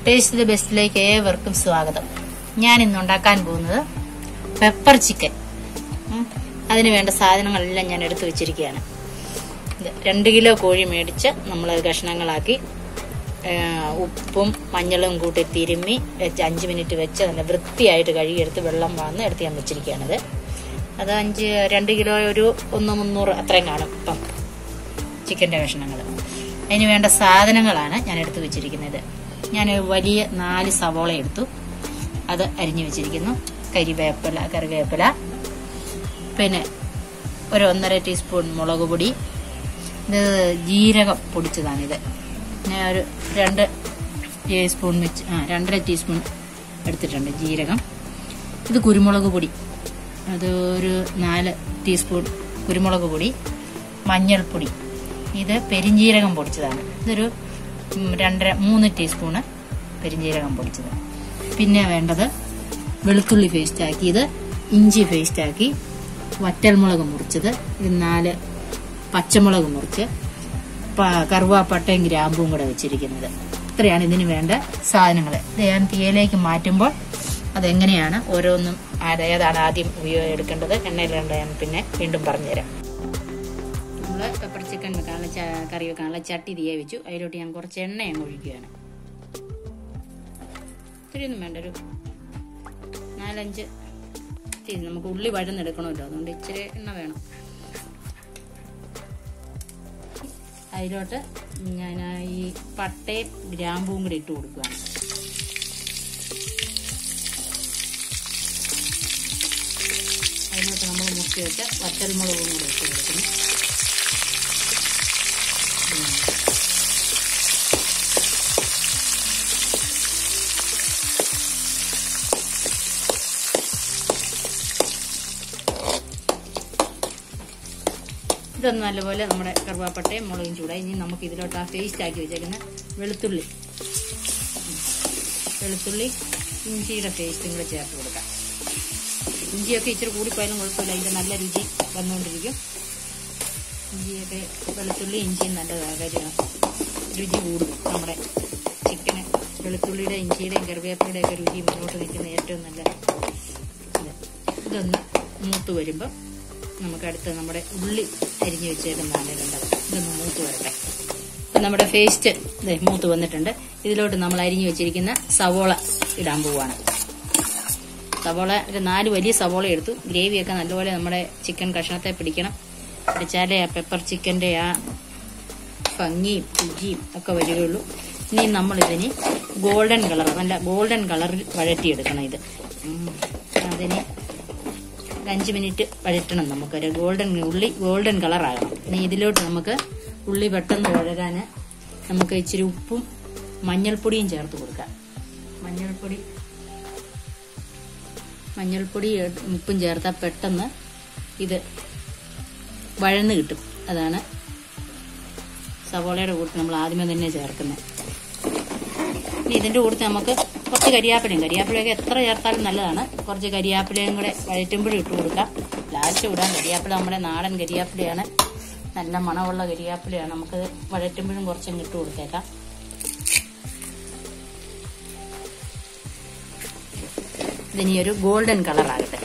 Taste the ബെസ്റ്റിലേക്ക് ഏവർക്കും സ്വാഗതം ഞാൻ ഇന്ന് ഉണ്ടാക്കാൻ പോകുന്നത് പെപ്പർ ചിക്കൻ ഉം. അതിന് വേണ്ട സാധനങ്ങളെല്ലാം ഞാൻ എടുത്തു വെച്ചിരിക്കുകയാണ് ഇത് രണ്ട് കിലോ കോഴി മേടിച്ച് നമ്മൾ കഷ്ണങ്ങളാക്കി ആ, ഉപ്പും മഞ്ഞളും കൂട്ടി തിരുമ്മി വെച്ച് അഞ്ച് മിനിറ്റ് വെച്ച് നല്ല വൃത്തിയായിട്ട് കഴുകിയെടുത്ത് വെള്ളം വാന്ന് എടുത്ത് ഞാൻ വെച്ചിരിക്കുകയാണത് അത് അഞ്ച് രണ്ട് കിലോ ഒരു ഒന്ന് മുന്നൂറ് അത്രയും കാണും ഇപ്പം ചിക്കൻ്റെ കഷ്ണങ്ങൾ അതിന് വേണ്ട സാധനങ്ങളാണ് ഞാൻ എടുത്തു വെച്ചിരിക്കുന്നത് ഞാൻ ഒരു വലിയ നാല് സവോള എടുത്തു അത് അരിഞ്ഞു വെച്ചിരിക്കുന്നു കരിവേപ്പില കറിവേപ്പില പിന്നെ ഒരു ഒന്നര ടീസ്പൂൺ മുളക് പൊടി ഇത് ജീരകം പൊടിച്ചതാണിത് ഞാൻ ഒരു രണ്ട് ടീസ്പൂൺ വെച്ച് ആ രണ്ടര ടീസ്പൂൺ എടുത്തിട്ടുണ്ട് ജീരകം ഇത് കുരുമുളക് പൊടി അത് ഒരു നാല് ടീസ്പൂൺ കുരുമുളക് പൊടി മഞ്ഞൾപ്പൊടി ഇത് പെരിഞ്ജീരകം പൊടിച്ചതാണ് ഇതൊരു ഉം, രണ്ടര മൂന്ന് ടീസ്പൂണ് പെരിഞ്ജീരകം പൊടിച്ചത് പിന്നെ വേണ്ടത് വെളുത്തുള്ളി പേസ്റ്റ് ആക്കിയത് ഇഞ്ചി പേസ്റ്റ് ആക്കി വറ്റൽമുളക് മുറിച്ചത് ഇത് നാല് പച്ചമുളക് മുറിച്ച് പ- കറുവാപ്പട്ടയും ഗ്രാമ്പും കൂടെ വെച്ചിരിക്കുന്നത് ഇത്രയാണ് ഇതിന് വേണ്ട സാധനങ്ങൾ ഇത് ഞാൻ തീയിലേക്ക് മാറ്റുമ്പോൾ അതെങ്ങനെയാണ് ഓരോന്നും ആര- ഏതാണ് ആദ്യം ഉപയോഗം എടുക്കേണ്ടത് എണ്ണയിലിടേണ്ട ഞാൻ പിന്നെ വീണ്ടും പറഞ്ഞുതരാം നമ്മൾ പെപ്പർ ചിക്കൻ വെക്കാനുള്ള ച- കറി വെക്കാനുള്ള ചട്ടി തീയെ വെച്ചു അതിലോട്ട് ഞാൻ കുറച്ച് എണ്ണ അങ്ങ് ഒഴിക്കുകയാണ് ഇത്രയൊന്നും വേണ്ട ഒരു നാലഞ്ച് ടീ നമുക്ക് ഉള്ളി വഴന്നെടുക്കണമല്ലോ അതുകൊണ്ട് ഇച്ചിരി എണ്ണ വേണം അതിലോട്ട് ഞാൻ ഈ പട്ടയും ഗ്രാമ്പും കൂടി ഇട്ട് കൊടുക്കുകയാണ് അതിനകത്ത് നമ്മൾ മുക്കി വെച്ച വറ്റൽമുളകും കൂടി ഇട്ട് കൊടുക്കുന്നു ഉം. ഇതൊന്ന് നല്ലപോലെ നമ്മുടെ കറുവാപ്പട്ടയും മുളകും ചൂടായി ഇനി നമുക്ക് ഇതിലോട്ട് ആ പേസ്റ്റ് ആക്കി വെച്ചേക്കുന്ന വെളുത്തുള്ളി ഉം. വെളുത്തുള്ളി ഇഞ്ചിയുടെ പേസ്റ്റും കൂടെ ചേർത്ത് കൊടുക്കാം ഇഞ്ചിയൊക്കെ ഇച്ചിരി കൂടിപ്പോയാലും കുഴപ്പമില്ല അതിന്റെ നല്ല രുചി വന്നുകൊണ്ടിരിക്കും ഇഞ്ചിയൊക്കെ വെളുത്തുള്ളി ഇഞ്ചിയും നല്ല കാര്യമാണ് രുചി കൂടും നമ്മുടെ ചിക്കന് വെളുത്തുള്ളിയുടെ ഇഞ്ചിയുടെയും കറിവേപ്പിലയുടെ ഒക്കെ രുചി മുന്നോട്ട് നിൽക്കുന്ന ഏറ്റവും നല്ല ഇത് ഇതൊന്ന് മൂത്ത് വരുമ്പോൾ നമുക്ക് അടുത്ത് നമ്മുടെ ഉള്ളി അരിഞ്ഞു വെച്ചേക്കുന്നതാണ് ഇടേണ്ടത് ഇതൊന്ന് മൂത്ത് വരട്ടെ ഇപ്പം നമ്മുടെ പേസ്റ്റ് ദേ മൂത്ത് വന്നിട്ടുണ്ട് ഇതിലോട്ട് നമ്മൾ അരിഞ്ഞു വെച്ചിരിക്കുന്ന സവോള ഇടാൻ പോവാണ് സവോള ഒരു നാല് വലിയ സവോള എടുത്തു ഗ്രേവിയൊക്കെ നല്ലപോലെ നമ്മുടെ ചിക്കൻ കഷ്ണത്തെ പിടിക്കണം പിടിച്ചാലേ ആ പെപ്പർ ചിക്കൻ്റെ ആ ഭംഗിയും രുചിയും ഒക്കെ വരികയുള്ളൂ ഇനി നമ്മളിതിന് ഗോൾഡൻ കളർ നല്ല ഗോൾഡൻ കളറിൽ വഴറ്റിയെടുക്കണം ഇത് ഉം. അതിന് ഒരു അഞ്ച് മിനിറ്റ് വഴറ്റണം നമുക്കൊരു ഗോൾഡൻ ഉള്ളി ഗോൾഡൻ കളറാകണം ഇനി ഇതിലോട്ട് നമുക്ക് ഉള്ളി പെട്ടെന്ന് വഴരാൻ നമുക്ക് ഇച്ചിരി ഉപ്പും മഞ്ഞൾപ്പൊടിയും ചേർത്ത് കൊടുക്കാം മഞ്ഞൾപ്പൊടി മഞ്ഞൾപ്പൊടി ഉപ്പും ചേർത്താൽ പെട്ടെന്ന് ഇത് വഴന്ന് കിട്ടും അതാണ് സവോളയുടെ കൂട്ട് നമ്മൾ ആദ്യമേ തന്നെ ചേർക്കുന്നത് ഇനി ഇതിന്റെ കൂട്ടത്തിൽ നമുക്ക് കുറച്ച് കരിയാപ്പിലയും കരിയാപ്പിലയൊക്കെ എത്ര ചേർത്താലും നല്ലതാണ് കുറച്ച് കരിയാപ്പിലയും കൂടെ വഴറ്റുമ്പോഴും ഇട്ട് കൊടുക്കാം ലാസ്റ്റ് ഇടാം കരിയാപ്പില നമ്മുടെ നാടൻ കരിയാപ്പിലയാണ് നല്ല മണമുള്ള കരിയാപ്പിലയാണ് നമുക്ക് വഴറ്റുമ്പോഴും കുറച്ചങ്ങ് ഇട്ട് കൊടുത്തേക്കാം ഇതിനി ഒരു ഗോൾഡൻ കളർ ആകട്ടെ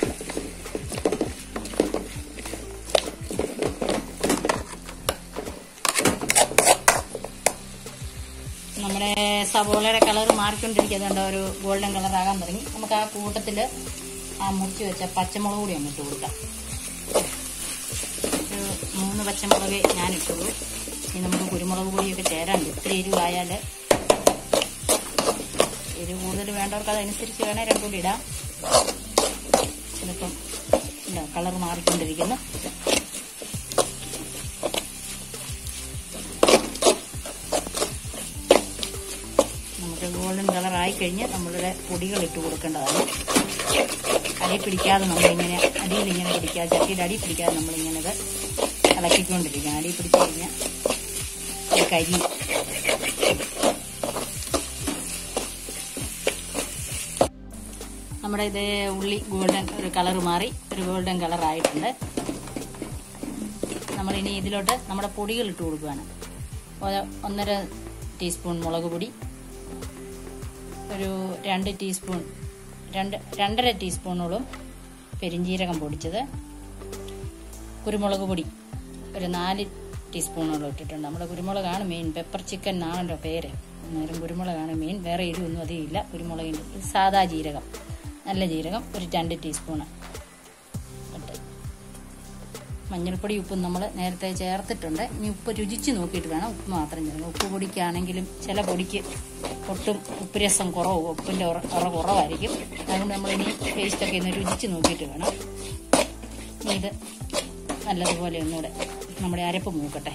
നമ്മുടെ സവോളയുടെ കളർ മാറിക്കൊണ്ടിരിക്കുന്നുണ്ട് ഒരു ഗോൾഡൻ കളർ ആകാൻ തുടങ്ങി നമുക്ക് ആ കൂട്ടത്തിൽ ആ മുറിച്ച് വെച്ച പച്ചമുളക് കൂടി അങ്ങ് ഇട്ട് കൊടുക്കാം ഒരു മൂന്ന് പച്ചമുളക് ഞാൻ ഇട്ടുള്ളൂ ഇനി നമുക്ക് കുരുമുളക് പൊടിയൊക്കെ ചേരാണ്ട് ഇത്തിരി എരിവായാൽ എരിവ് കൂടുതൽ വേണ്ടവർക്ക് അതനുസരിച്ച് വേണേൽ രണ്ടും കൂടി ഇടാം ഇതിപ്പം കളർ മാറിക്കൊണ്ടിരിക്കുന്നു നമുക്ക് ഗോൾഡൻ കളർ ആയി കഴിഞ്ഞ് നമ്മളുടെ പൊടികൾ ഇട്ട് കൊടുക്കേണ്ടതാണ് അടി പിടിക്കാതെ നമ്മളിങ്ങനെ അടിയിൽ ഇങ്ങനെ പിടിക്കാതെ ചട്ടിയുടെ അടി പിടിക്കാതെ നമ്മളിങ്ങനെ ഇത് ഇളക്കിക്കൊണ്ടിരിക്കണം അടി പിടിച്ചു കഴിഞ്ഞാൽ ഇത് കരി നമ്മുടെ ഇത് ഉള്ളി ഗോൾഡൻ ഒരു കളർ മാറി ഒരു ഗോൾഡൻ കളർ ആയിട്ടുണ്ട് നമ്മളിനി ഇതിലോട്ട് നമ്മുടെ പൊടികൾ ഇട്ട് കൊടുക്കുകയാണ് ഒ- ഒന്നര ടീസ്പൂൺ മുളക് പൊടി ഒരു രണ്ട് ടീസ്പൂൺ രണ്ട് രണ്ടര ടീസ്പൂണോളം പെരിഞ്ജീരകം പൊടിച്ചത് കുരുമുളക് പൊടി ഒരു നാല് ടീസ്പൂണോളം ഇട്ടിട്ടുണ്ട് നമ്മുടെ കുരുമുളകാണ് മെയിൻ പെപ്പർ ചിക്കൻ എന്നാണല്ലോ പേര് അന്നേരം കുരുമുളകാണ് മെയിൻ വേറെ എരിവൊന്നും അധികം ഇല്ല കുരുമുളകിൻ്റെ ഇത് സാദാ ജീരകം നല്ല ജീരകം ഒരു രണ്ട് ടീസ്പൂണ് ഇട്ട് മഞ്ഞൾപ്പൊടി ഉപ്പും നമ്മൾ നേരത്തെ ചേർത്തിട്ടുണ്ട് ഇനി ഉപ്പ് രുചിച്ച് നോക്കിയിട്ട് വേണം ഉപ്പ് മാത്രം ചേർക്കണം ഉപ്പ് പൊടിക്കാണെങ്കിലും ചില പൊടിക്ക് ഒട്ടും ഉപ്പ് രസം കുറവ് ഉപ്പിൻ്റെ ഉറ ഉറ കുറവായിരിക്കും അതുകൊണ്ട് നമ്മളിനി ടേസ്റ്റൊക്കെ ഒന്ന് രുചിച്ച് നോക്കിയിട്ട് വേണം ഇനി ഇത് നല്ലതുപോലെ ഒന്നുകൂടെ നമ്മുടെ അരപ്പ് മൂക്കട്ടെ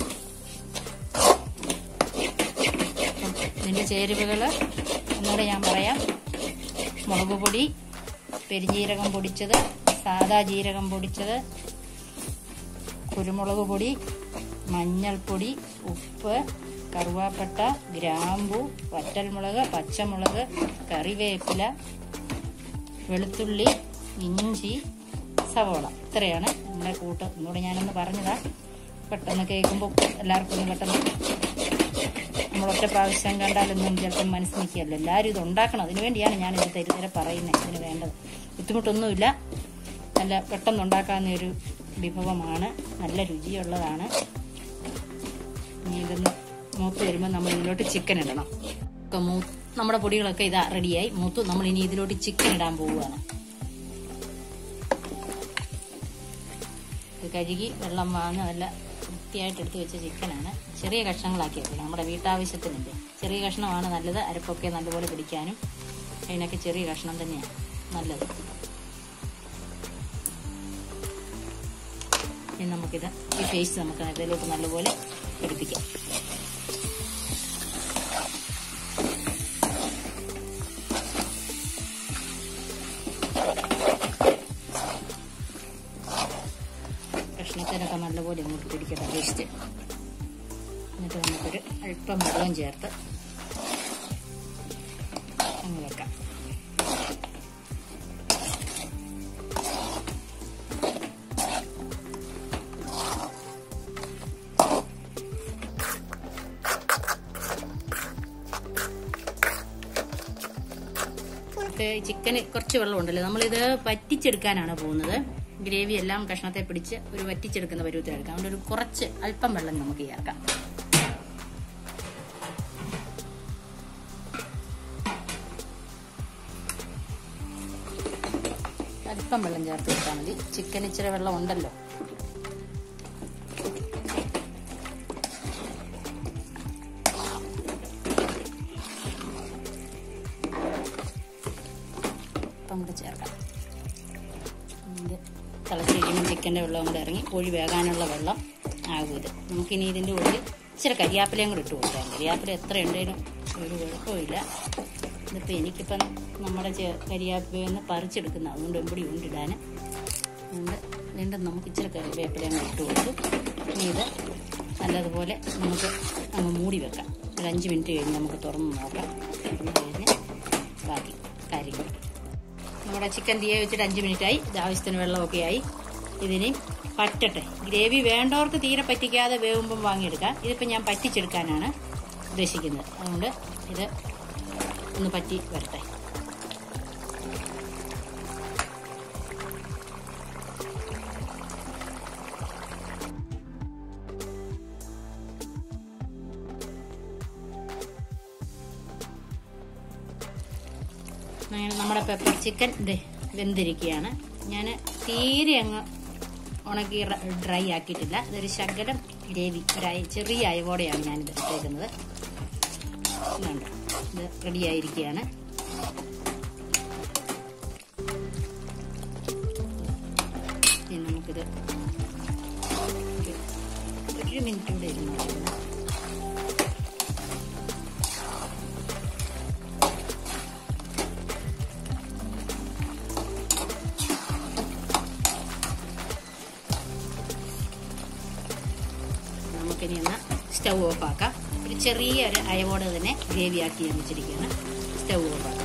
അപ്പം ഇതിൻ്റെ ചേരുവകൾ ഒന്നുകൂടെ ഞാൻ പറയാം മുളക് പൊടി പെരിഞ്ജീരകം പൊടിച്ചത് സാദാ ജീരകം പൊടിച്ചത് കുരുമുളക് പൊടി മഞ്ഞൾപ്പൊടി ഉപ്പ് കറുവാപ്പട്ട ഗ്രാമ്പു വറ്റൽമുളക് പച്ചമുളക് കറിവേപ്പില വെളുത്തുള്ളി ഇഞ്ചി സവോള ഇത്രയാണ് നമ്മുടെ കൂട്ട് ഒന്നുകൂടെ ഞാനൊന്ന് പറഞ്ഞതാ പെട്ടെന്ന് കേൾക്കുമ്പോൾ എല്ലാവർക്കും ഒന്ന് പെട്ടെന്ന് നമ്മൾ ഒറ്റ പ്രാവശ്യം കണ്ടാലൊന്നും ചിലപ്പം മനസ്സിൽ നിൽക്കുകയല്ലോ എല്ലാവരും ഇത് ഉണ്ടാക്കണം അതിനു വേണ്ടിയാണ് ഞാൻ ഇത് തരുതരെ പറയുന്നത് ഇതിന് വേണ്ടത് ബുദ്ധിമുട്ടൊന്നുമില്ല നല്ല പെട്ടെന്ന് ഉണ്ടാക്കാവുന്ന ഒരു വിഭവമാണ് നല്ല രുചിയുള്ളതാണ് ഇനി ഇതൊന്ന് മൂത്ത് വരുമ്പോൾ നമ്മൾ ഇതിലോട്ട് ചിക്കൻ ഇടണം ഒക്കെ മൂ നമ്മുടെ പൊടികളൊക്കെ ഇതാ റെഡിയായി മൂത്തു നമ്മൾ ഇനി ഇതിലോട്ട് ചിക്കൻ ഇടാൻ പോവുകയാണ് ഇത് കഴുകി വെള്ളം വാങ്ങി നല്ല വൃത്തിയായിട്ട് എടുത്ത് വെച്ച ചിക്കനാണ് ചെറിയ കഷ്ണങ്ങളാക്കി വെക്കണം നമ്മുടെ വീട്ടാവശ്യത്തിനുണ്ട് ചെറിയ കഷ്ണമാണ് നല്ലത് അരപ്പൊക്കെ നല്ലപോലെ പിടിക്കാനും അതിനൊക്കെ ചെറിയ കഷ്ണം തന്നെയാണ് നല്ലത് ഇനി നമുക്കിത് ഈ പേസ്റ്റ് നമുക്ക് ഇതിലോട്ട് നല്ലപോലെ പിടിപ്പിക്കാം കഷ്ണത്തിനൊക്കെ നല്ലപോലെ അങ്ങോട്ട് പിടിക്കണം പേസ്റ്റ് എന്നിട്ട് നമുക്കൊരു അല്പം വെള്ളം ചേർത്ത് അങ്ങ് വെക്കാം ചിക്കന് കുറച്ച് വെള്ളമുണ്ടല്ലോ നമ്മളിത് വറ്റിച്ചെടുക്കാനാണ് പോകുന്നത് ഗ്രേവി എല്ലാം കഷ്ണത്തെ പിടിച്ച് ഒരു വറ്റിച്ചെടുക്കുന്ന പരുവത്തിലെടുക്കാം അതുകൊണ്ട് ഒരു കുറച്ച് അല്പം വെള്ളം നമുക്ക് ചേർക്കാം അല്പം വെള്ളം ചേർത്ത് കൊടുത്താൽ മതി ചിക്കൻ ഇച്ചിരി വെള്ളം ഉണ്ടല്ലോ അല്പം കൂടെ ചേർക്കാം ഇത് തിളച്ച് കഴിയുമ്പോൾ ചിക്കൻ്റെ വെള്ളം കൂടെ ഇറങ്ങി കോഴി വേകാനുള്ള വെള്ളം ആകും ഇത് നമുക്കിനി ഇതിൻ്റെ ഉള്ളിൽ ഇച്ചിരി കരിയാപ്പിലയും കൂടെ ഇട്ട് കൊടുക്കാം കരിയാപ്പില എത്ര ഉണ്ടേലും ഒരു കുഴപ്പമില്ല ഇതിപ്പോൾ എനിക്കിപ്പം നമ്മുടെ കരിയാപ്പിലയിൽ നിന്ന് പറിച്ചെടുക്കുന്ന അതുകൊണ്ട് എമ്പടി ഉണ്ടിടാൻ അതുകൊണ്ട് വീണ്ടും നമുക്ക് ഇച്ചിരി കറിവേപ്പിലയും കൂടെ ഇട്ട് കൊടുത്തു ഇനി ഇത് നല്ലതുപോലെ നമുക്ക് അങ്ങ് മൂടി വെക്കാം ഒരു അഞ്ച് മിനിറ്റ് കഴിഞ്ഞ് നമുക്ക് തുറന്ന് നോക്കാം തുറന്ന് കഴിഞ്ഞ് ബാക്കി കാര്യങ്ങൾ നമ്മുടെ ചിക്കൻ തീയെ വെച്ചിട്ട് അഞ്ച് മിനിറ്റായി ഇത് ആവശ്യത്തിന് വെള്ളമൊക്കെ ആയി ഇതിന് പറ്റട്ടെ ഗ്രേവി വേണ്ടവർക്ക് തീരെ പറ്റിക്കാതെ വേവുമ്പം വാങ്ങിയെടുക്കാം ഇതിപ്പോൾ ഞാൻ പറ്റിച്ചെടുക്കാനാണ് ഉദ്ദേശിക്കുന്നത് അതുകൊണ്ട് ഇത് ഒന്ന് പറ്റി വരട്ടെ അങ്ങനെ നമ്മുടെ പെപ്പർ ചിക്കൻ ഇത് വെന്തിരിക്കുകയാണ് ഞാൻ തീരെ അങ്ങ് ഉണക്കി ഡ്രൈ ആക്കിയിട്ടില്ല ഇതൊരു ശകലം ഗ്രേവി ഒരു അയ- ചെറിയ അയവോടെയാണ് ഞാനിത് ഇട്ടേക്കുന്നത് ഇതുണ്ട് ഇത് റെഡി ആയിരിക്കുകയാണ് ഇനി നമുക്കിത് ഒരു- ഒരു മിനിറ്റ് കൂടെ ഇരുന്ന് നോക്കണം. നമുക്കിനി ഒന്ന് സ്റ്റൗ ഓഫ് ആക്കാം ഒരു ചെറിയ ഒരു അയവോടെ തന്നെ ഗ്രേവി ആക്കി ഞാൻ വെച്ചിരിക്കുകയാണ് സ്റ്റൗ ഓഫ് ആക്കാം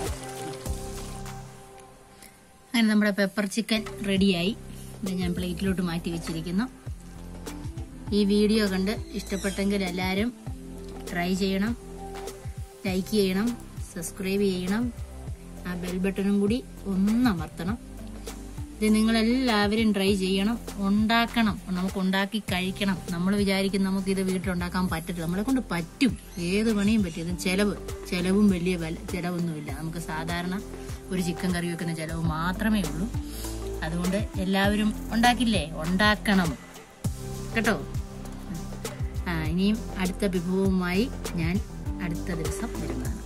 അങ്ങനെ നമ്മുടെ പെപ്പർ ചിക്കൻ റെഡിയായി ഇത് ഞാൻ പ്ലേറ്റിലോട്ട് മാറ്റി വെച്ചിരിക്കുന്നു ഈ വീഡിയോ കണ്ട് ഇഷ്ടപ്പെട്ടെങ്കിൽ എല്ലാവരും ട്രൈ ചെയ്യണം ലൈക്ക് ചെയ്യണം സബ്സ്ക്രൈബ് ചെയ്യണം ആ ബെൽ ബട്ടണും കൂടി ഒന്ന് അമർത്തണം ഇത് നിങ്ങളെല്ലാവരും ട്രൈ ചെയ്യണം ഉണ്ടാക്കണം നമുക്ക് ഉണ്ടാക്കി കഴിക്കണം നമ്മൾ വിചാരിക്കും നമുക്ക് ഇത് വീട്ടിലുണ്ടാക്കാൻ പറ്റത്തില്ല നമ്മളെ കൊണ്ട് പറ്റും ഏത് പണിയും പറ്റും ഇത് ചെലവ് ചെലവും വലിയ വില ചെലവൊന്നുമില്ല നമുക്ക് സാധാരണ ഒരു ചിക്കൻ കറി വെക്കുന്ന ചെലവ് മാത്രമേ ഉള്ളൂ അതുകൊണ്ട് എല്ലാവരും ഉണ്ടാക്കില്ലേ ഉണ്ടാക്കണം കേട്ടോ ആ ഇനിയും അടുത്ത വിഭവവുമായി ഞാൻ അടുത്ത ദിവസം വരുന്നതാണ്